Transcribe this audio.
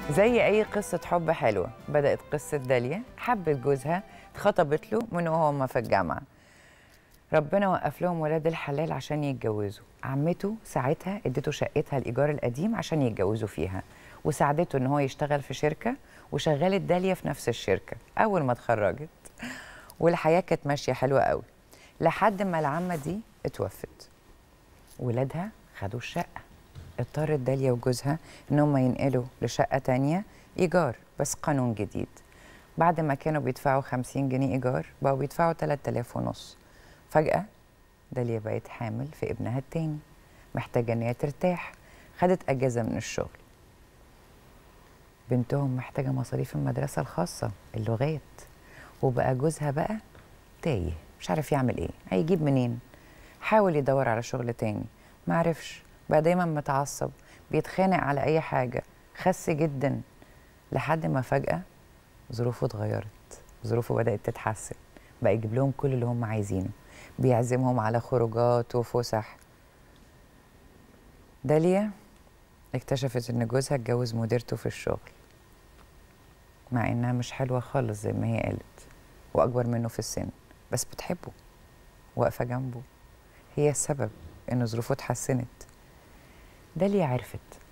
زي أي قصة حب حلوة بدأت قصة داليا حبت جوزها اتخطبت له من وهو ما في الجامعة ربنا وقف لهم ولاد الحلال عشان يتجوزوا عمته ساعتها ادته شقتها الإيجار القديم عشان يتجوزوا فيها وساعدته ان هو يشتغل في شركة وشغلت داليا في نفس الشركة أول ما اتخرجت والحياة كانت ماشية حلوة قوي لحد ما العمة دي اتوفت ولادها خدوا الشقة اضطرت داليا وجوزها ان هم ينقلوا لشقة تانية إيجار بس قانون جديد بعد ما كانوا بيدفعوا 50 جنيه إيجار بقوا بيدفعوا 3000 ونص فجأة داليا بقت حامل في ابنها التاني محتاجة ان هي ترتاح خدت أجازة من الشغل بنتهم محتاجة مصاريف المدرسة الخاصة اللغات وبقى جوزها بقى تايه مش عارف يعمل ايه هيجيب منين حاول يدور على شغل تاني معرفش بقى دايما متعصب بيتخانق على اي حاجة خس جدا لحد ما فجأة ظروفه اتغيرت ظروفه بدأت تتحسن بقى يجيب لهم كل اللي هم عايزينه بيعزمهم على خروجات وفسح داليا اكتشفت ان جوزها اتجوز مديرته في الشغل مع انها مش حلوه خالص زي ما هي قالت واكبر منه في السن بس بتحبه واقفه جنبه هي السبب ان ظروفه اتحسنت داليا عرفت